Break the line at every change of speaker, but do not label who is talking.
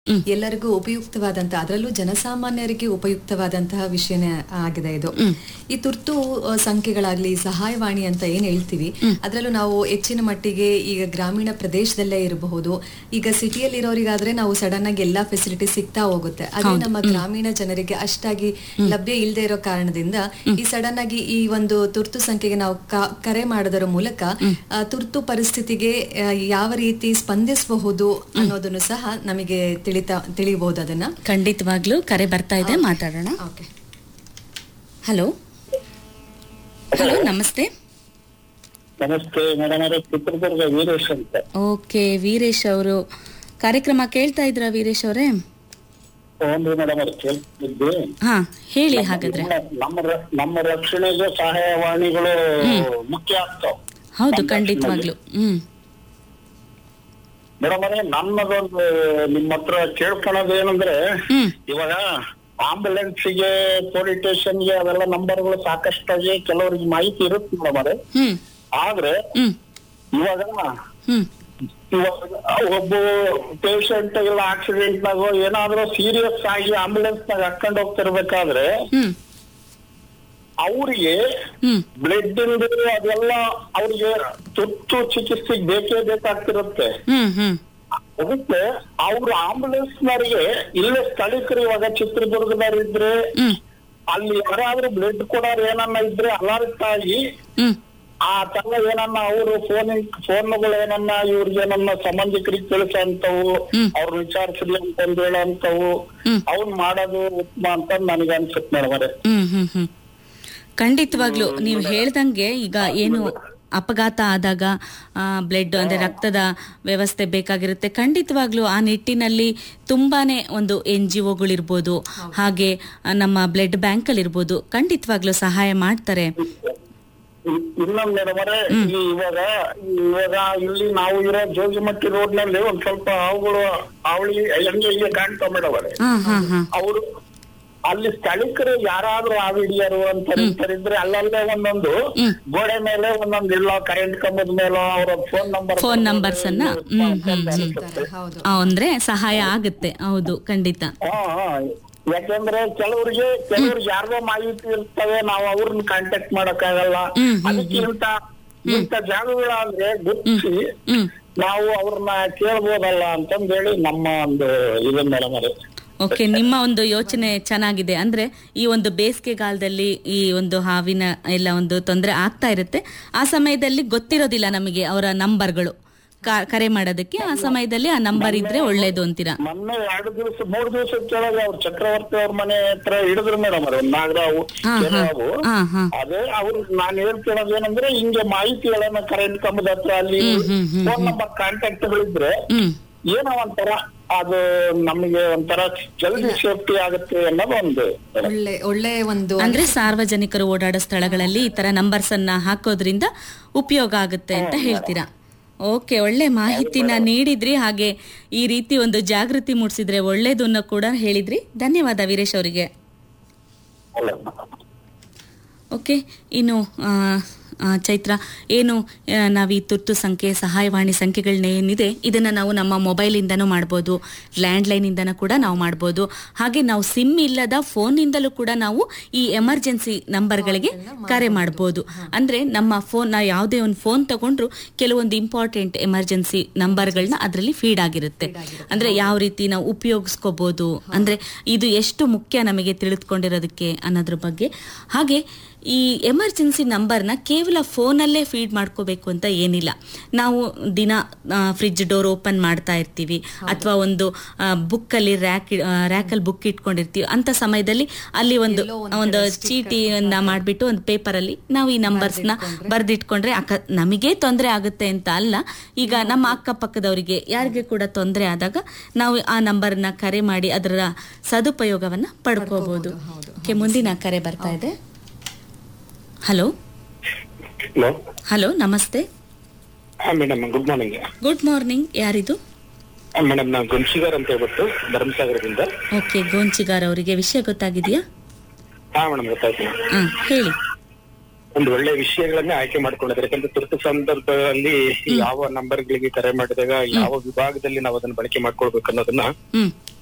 ಎಲ್ಲರಿಗೂ ಉಪಯುಕ್ತವಾದಂತಹ ಅದರಲ್ಲೂ ಜನಸಾಮಾನ್ಯರಿಗೆ ಉಪಯುಕ್ತವಾದಂತಹ ವಿಷಯನೇ ಆಗಿದೆ ಇದು ಈ ತುರ್ತು ಆ, ಸಂಖ್ಯೆಗಳಾಗ್ಲಿ ಸಹಾಯವಾಣಿ ಅಂತ ಏನ್ ಹೇಳ್ತೀವಿ ಅದರಲ್ಲೂ ನಾವು ಹೆಚ್ಚಿನ ಮಟ್ಟಿಗೆ ಈಗ ಗ್ರಾಮೀಣ ಪ್ರದೇಶದಲ್ಲೇ ಇರಬಹುದು ಈಗ ಸಿಟಿಯಲ್ಲಿ ಇರೋರಿಗಾದ್ರೆ ನಾವು ಸಡನ್ ಆಗಿ ಎಲ್ಲಾ ಫೆಸಿಲಿಟಿ ಸಿಗ್ತಾ ಹೋಗುತ್ತೆ ಅದೇ ನಮ್ಮ ಗ್ರಾಮೀಣ ಜನರಿಗೆ ಅಷ್ಟಾಗಿ ಲಭ್ಯ ಇಲ್ಲದೆ ಇರೋ ಕಾರಣದಿಂದ ಈ ಸಡನ್ ಆಗಿ ಈ ಒಂದು ತುರ್ತು ಸಂಖ್ಯೆಗೆ ನಾವು ಕ- ಕರೆ ಮಾಡೋದರ ಮೂಲಕ ಆ, ತುರ್ತು ಪರಿಸ್ಥಿತಿಗೆ ಆ, ಯಾವ ರೀತಿ ಸ್ಪಂದಿಸಬಹುದು ಅನ್ನೋದನ್ನು ಸಹ ನಮಗೆ ತಿಳಿತಾ ತಿಳಿಯಬಹುದು ಅದನ್ನ
ಖಂಡಿತವಾಗ್ಲೂ ಕರೆ ಬರ್ತಾ ಇದೆ ಮಾತಾಡೋಣ
ಓಕೆ
ಹಲೋ ಹಲೋ ನಮಸ್ತೆ
ನಮಸ್ತೆ ಮೇಡಮ್ ಅವರೇ ಚಿತ್ರದುರ್ಗ ವೀರೇಶ್ ಅಂತ
ಓಕೆ ವೀರೇಶ್ ಅವರು ಕಾರ್ಯಕ್ರಮ ಕೇಳ್ತಾ ಇದ್ರ ವೀರೇಶ್ ಅವರೇ
ಹ್ಞೂ ಮೇಡಮ್ ಅವ್ರು ಕೇಳ್ತಿದ್ವಿ
ಹಾ ಹೇಳಿ ಹಾಗಾದ್ರೆ
ನಮ್ಮ ರ- ನಮ್ಮ ರಕ್ಷಣೆಗೆ ಸಹಾಯವಾಣಿಗಳು ಮುಖ್ಯ ಆಗ್ತಾವ
ಹೌದು ಖಂಡಿತವಾಗ್ಲು ಹ್ಮ್
ಮೇಡಮ್ ಅವರೇ ನನ್ನದೊಂದು ನಿಮ್ಮ ಹತ್ರ ಕೇಳ್ಕೊಳೋದು ಏನಂದ್ರೆ
ಹ್ಮ್
ಇವಾಗ ಆಂಬುಲೆನ್ಸ್ಗೆ ಪೊಲೀಸ್ ಸ್ಟೇಷನ್ಗೆ ಅವೆಲ್ಲ ನಂಬರ್ಗಳು ಸಾಕಷ್ಟಾಗಿ ಕೆಲವರಿಗೆ ಮಾಹಿತಿ ಇರುತ್ತೆ ಮೇಡಮ್ ಅವರೇ
ಹ್ಮ್
ಆದ್ರೆ
ಹ್ಮ್
ಇವಾಗ
ಹ್ಮ್
ಇವಾಗ ಒಬ್ಬ ಪೇಷಂಟ್ ಇಲ್ಲ ಆಕ್ಸಿಡೆಂಟ್ ನಾಗೋ ಏನಾದ್ರೂ ಸೀರಿಯಸ್ ಆಗಿ ಆಂಬುಲೆನ್ಸ್ ನಾಗ ಹಾಕೊಂಡ್ ಹೋಗ್ತಿರ್ಬೇಕಾದ್ರೆ
ಹ್ಮ್
ಅವ್ರಿಗೆ
ಹ್ಮ್
ಬ್ಲಡ್ ಅದೆಲ್ಲ ಅವ್ರಿಗೆ ತುರ್ತು ಚಿಕಿತ್ಸೆಗೆ ಬೇಕೇ ಬೇಕಾಗ್ತಿರುತ್ತೆ
ಹ್ಮ್ ಹ್ಮ್
ಅದಕ್ಕೆ ಅವ್ರು ಆಂಬುಲೆನ್ಸ್ ನವರಿಗೆ ಇಲ್ಲೇ ಸ್ಥಳೀಕರು ಇವಾಗ ಚಿತ್ರದುರ್ಗದವ್ರು ಇದ್ರೆ
ಹ್ಮ್
ಅಲ್ಲಿ ಯಾರಾದ್ರೂ ಬ್ಲಡ್ ಕೊಡೋರು ಏನನ್ನ ಇದ್ರೆ ಅಲರ್ಟ್ ಆಗಿ
ಹ್ಮ್
ಆ ತರ ಏನನ್ನ ಅವರು ಫೋನ್ ಫೋನ್ಗಳು ಏನನ್ನ ಇವ್ರಿಗೆ ಏನನ್ನ ಸಂಬಂಧಿಕರಿಗೆ ತಿಳಿಸಂತವು
ಹ್ಮ್.
ಅವ್ರ ವಿಚಾರಿಸ್ಲಿ ಅಂತಂದು ಹೇಳಂತವು
ಹ್ಮ್.
ಅವ್ನ್ ಮಾಡೋದು ಉತ್ತಮ ಅಂತ ನನಗೆ ಅನ್ಸುತ್ತೆ ಮೇಡಮ್ ಅವರೇ
ಹ್ಮ್ ಹ್ಮ್ ಹ್ಮ್ ಖಂಡಿತವಾಗ್ಲು ನೀವು ಹೇಳ್ದಂಗೆ ಈಗ ಏನು ಅಪಘಾತ ಆದಾಗ ಬ್ಲಡ್ ಅಂದ್ರೆ ರಕ್ತದ ವ್ಯವಸ್ಥೆ ಬೇಕಾಗಿರುತ್ತೆ ಖಂಡಿತವಾಗ್ಲೂ ಆ ನಿಟ್ಟಿನಲ್ಲಿ ತುಂಬಾನೇ ಒಂದು ಎನ್ ಜಿ ಒಗಳಿರ್ಬೋದು ಹಾಗೆ ಆ, ನಮ್ಮ ಬ್ಲಡ್ ಬ್ಯಾಂಕ್ ಅಲ್ಲಿ ಇರ್ಬೋದು ಖಂಡಿತವಾಗ್ಲೂ ಸಹಾಯ ಮಾಡ್ತಾರೆ
ಇನ್- ಇನ್ನೊಂದ್ ಮೇಡಮ್ ಅವರೇ ಇಲ್ಲಿ ಇವಾಗ ಇವಾಗ ಇಲ್ಲಿ ನಾವು ಇರೋ ಜೋಗಿಮಟ್ಟಿ ರೋಡ್ ನಲ್ಲಿ ಒಂದ್ ಸ್ವಲ್ಪ ಅವುಗಳು ಅವಳಿ ಹಂಗೆ ಹಿಂಗೆ ಕಾಣ್ತಾವ ಮೇಡಮ್ ಅವರೇ
ಹಾ ಹಾ ಹಾ
ಅವರು ಅಲ್ಲಿ ಸ್ಥಳೀಕರು ಯಾರಾದ್ರೂ ಆ ಹಿಡಿಯರು ಅಂತ ಇದ್ರೆ ಅಲ್ಲಲ್ಲೇ ಒಂದೊಂದು
ಹ್ಮ್.
ಗೋಡೆ ಮೇಲೆ ಒಂದೊಂದು ಇಲ್ಲ ಕರೆಂಟ್ ಕಂಬದ ಮೇಲೆ ಅವರ ಫೋನ್ ನಂಬರ್
ಫೋನ್ ನಂಬರ್ಸ್ ಅನ್ನ ಹ್ಮ್ ಹ್ಮ್ ಹ್ಮ್
ಹೌದು
ಆ, ಅಂದ್ರೆ ಸಹಾಯ ಆಗುತ್ತೆ ಹೌದು ಖಂಡಿತ
ಹಾ ಹಾ ಯಾಕಂದ್ರೆ ಕೆಲವರಿಗೆ ಕೆಲವ್ರಿಗೆ ಯಾರ್ದೋ ಮಾಹಿತಿ ಇರ್ತವೆ ನಾವು ಅವ್ರನ್ನ ಕಾಂಟ್ಯಾಕ್ಟ್ ಮಾಡಕ್ ಆಗಲ್ಲ
ಹ್ಮ್, ಹ್ಮ್,
ಅದಕ್ಕೆ ಇಂತ ಇಂತ ಜಾಗಗಳಾದ್ರೆ ಗುರುತಿಸಿ
ಹ್ಮ್
ನಾವು ಅವ್ರನ್ನ ಕೇಳ್ಬೋದಲ್ಲ ಅಂತಂದ್ ಹೇಳಿ ನಮ್ಮ ಒಂದು ಇದು ಮೇಡಮ್ ಅವರೇ
ಓಕೆ ನಿಮ್ಮ ಒಂದು ಯೋಚನೆ ಚೆನ್ನಾಗಿದೆ ಅಂದ್ರೆ ಈ ಒಂದು ಬೇಸಿಗೆಗಾಲದಲ್ಲಿ ಈ ಒಂದು ಹಾವಿನ ಎಲ್ಲ ಒಂದು ತೊಂದರೆ ಆಗ್ತಾ ಇರುತ್ತೆ ಆ ಸಮಯದಲ್ಲಿ ಗೊತ್ತಿರೋದಿಲ್ಲ ನಮಗೆ ಅವರ ನಂಬರ್ಗಳು ಕಾ- ಕರೆ ಮಾಡೋದಕ್ಕೆ ಆ ಸಮಯದಲ್ಲಿ ಆ ನಂಬರ್ ಇದ್ರೆ ಒಳ್ಳೇದು ಅಂತೀರಾ
ಮೊನ್ನೆ ಎರಡು ದಿವಸ ಮೂರ್ ದಿವಸ ಕೆಳಗೆ ಅವ್ರ ಚಕ್ರವರ್ತಿ ಅವ್ರ ಮನೆ ಹತ್ರ ಹಿಡಿದ್ರು ಮೇಡಮ್ ಅವ್ರು ನಾಗರಾವು
ಹಾ, ಹಾ.
ಕೆರೆವು
ಹಾ ಹಾ
ಅದೇ ಅವ್ರು ನಾನ್ ಹೇಳ್ತಿರೋದು ಏನಂದ್ರೆ ಹಿಂಗೆ ಮಾಹಿತಿಗಳನ್ನ ಕರೆಂಟ್ ಕಂಬದ ಹತ್ರ ಅಲ್ಲಿ
ಹ್ಮ್, ಹ್ಮ್, ಹ್ಮ್,
ಫೋನ್ ನಂಬರ್ ಕಾಂಟ್ಯಾಕ್ಟ್ ಗಳಿದ್ರೆ
ಹ್ಮ್
ಏನೋ ಒಂಥರ ಅದು ನಮಗೆ ಒಂಥರ ಜಲ್ದಿ ಸೇಫ್ಟಿ ಆಗುತ್ತೆ ಅನ್ನೋದು ಒಂದು
ಒಳ್ಳೆ ಒಳ್ಳೆ ಒಂದು
ಅಂದ್ರೆ ಸಾರ್ವಜನಿಕರು ಓಡಾಡೋ ಸ್ಥಳಗಳಲ್ಲಿ ಈ ತರ ನಂಬರ್ಸ್ ಅನ್ನ ಹಾಕೋದ್ರಿಂದ ಉಪಯೋಗ ಆಗುತ್ತೆ ಅಂತ ಹೇಳ್ತೀರಾ ಓಕೆ ಒಳ್ಳೆ ಮಾಹಿತಿನ ನೀಡಿದ್ರಿ ಹಾಗೆ ಈ ರೀತಿ ಒಂದು ಜಾಗೃತಿ ಮೂಡಿಸಿದ್ರೆ ಒಳ್ಳೇದು ಅನ್ನೋ ಕೂಡ ಹೇಳಿದ್ರಿ ಧನ್ಯವಾದ ವೀರೇಶ್ ಅವರಿಗೆ
ಒಳ್ಳೆ
ಓಕೆ ಇನ್ನು ಆ, ಆ, ಚೈತ್ರ ಏನು ಆ, ನಾವು ಈ ತುರ್ತು ಸಂಖ್ಯೆ ಸಹಾಯವಾಣಿ ಸಂಖ್ಯೆಗಳನ್ನ ಏನಿದೆ ಇದನ್ನ ನಾವು ನಮ್ಮ ಮೊಬೈಲಿಂದನೂ ಮಾಡ್ಬೋದು ಲ್ಯಾಂಡ್ಲೈನಿಂದನೂ ಕೂಡ ನಾವು ಮಾಡ್ಬೋದು ಹಾಗೆ ನಾವು ಸಿಮ್ ಇಲ್ಲದ ಫೋನ್ನಿಂದಲೂ ಕೂಡ ನಾವು ಈ ಎಮರ್ಜೆನ್ಸಿ ನಂಬರ್ಗಳಿಗೆ ಕರೆ ಮಾಡ್ಬೋದು ಅಂದ್ರೆ ನಮ್ಮ ಫೋನ್ ನಾವು ಯಾವುದೇ ಒಂದು ಫೋನ್ ತಗೊಂಡ್ರು ಕೆಲವೊಂದು ಇಂಪಾರ್ಟೆಂಟ್ ಎಮರ್ಜೆನ್ಸಿ ನಂಬರ್ಗಳನ್ನ ಅದರಲ್ಲಿ ಫೀಡ್ ಆಗಿರುತ್ತೆ ಅಂದ್ರೆ ಯಾವ ರೀತಿ ನಾವು ಉಪಯೋಗಿಸ್ಕೋಬಹುದು ಅಂದ್ರೆ ಇದು ಎಷ್ಟು ಮುಖ್ಯ ನಮಗೆ ತಿಳಿದುಕೊಂಡಿರೋದಕ್ಕೆ ಅನ್ನೋದ್ರ ಬಗ್ಗೆ ಹಾಗೆ ಈ ಎಮರ್ಜೆನ್ಸಿ ನಂಬರ್ನ ಕೇವಲ ಫೋನಲ್ಲೇ ಫೀಡ್ ಮಾಡ್ಕೋಬೇಕು ಅಂತ ಏನಿಲ್ಲ ನಾವು ದಿನ ಫ್ರಿಜ್ ಡೋರ್ ಓಪನ್ ಮಾಡ್ತಾ ಇರ್ತೀವಿ ಅಥವಾ ಒಂದು ಬುಕ್ಕಲ್ಲಿ ರ್ಯಾಕ್ ರ್ಯಾಕಲ್ಲಿ ಬುಕ್ ಇಟ್ಕೊಂಡಿರ್ತೀವಿ ಅಂತ ಸಮಯದಲ್ಲಿ ಅಲ್ಲಿ ಒಂದು ಒಂದು ಚೀಟಿಯನ್ನ ಮಾಡಿಬಿಟ್ಟು ಒಂದು ಪೇಪರಲ್ಲಿ ನಾವು ಈ ನಂಬರ್ಸ್ನ ಬರೆದಿಟ್ಕೊಂಡ್ರೆ ಅಕ್ಕ ನಮಗೆ ತೊಂದರೆ ಆಗುತ್ತೆ ಅಂತ ಅಲ್ಲ ಈಗ ನಮ್ಮ ಅಕ್ಕಪಕ್ಕದವರಿಗೆ ಯಾರಿಗೆ ಕೂಡ ತೊಂದರೆ ಆದಾಗ ನಾವು ಆ ನಂಬರ್ನ ಕರೆ ಮಾಡಿ ಅದರ ಸದುಪಯೋಗವನ್ನ ಪಡ್ಕೋಬಹುದು ಓಕೆ ಮುಂದಿನ ಕರೆ ಬರ್ತಾ ಇದೆ ಹಲೋ
ಹಲೋ
ಹಲೋ ನಮಸ್ತೆ
ಹಾ madam good morning
good morning ಯಾರಿದು
ಮೇಡಮ್ ನಾವು ಗುಂಶಿಗಾರ್ ಅಂತ ಹೇಳ್ಬಿಟ್ಟು ಧರ್ಮಸಾಗರದಿಂದ
ಓಕೆ ಗೋಂಚಿಗಾರ್ ಅವರಿಗೆ ವಿಷಯ ಗೊತ್ತಾಗಿದೆಯಾ
ಹಾ ಮೇಡಮ್ ಗೊತ್ತಾಯ್ತು
ಹಾ ಹೇಳಿ
ಒಂದು ಒಳ್ಳೆ ವಿಷಯಗಳನ್ನ ಆಯ್ಕೆ ಮಾಡ್ಕೊಂಡಿದ್ದಾರೆ ಯಾಕಂದ್ರೆ ತುರ್ತು ಸಂದರ್ಭದಲ್ಲಿ ಯಾವ ನಂಬರ್ಗಳಿಗೆ ಕರೆ ಮಾಡಿದಾಗ ಯಾವ ವಿಭಾಗದಲ್ಲಿ ನಾವು ಅದನ್ನ ಬಳಕೆ ಮಾಡ್ಕೊಳ್ಬೇಕು ಅನ್ನೋದನ್ನ
ಹ್ಮ್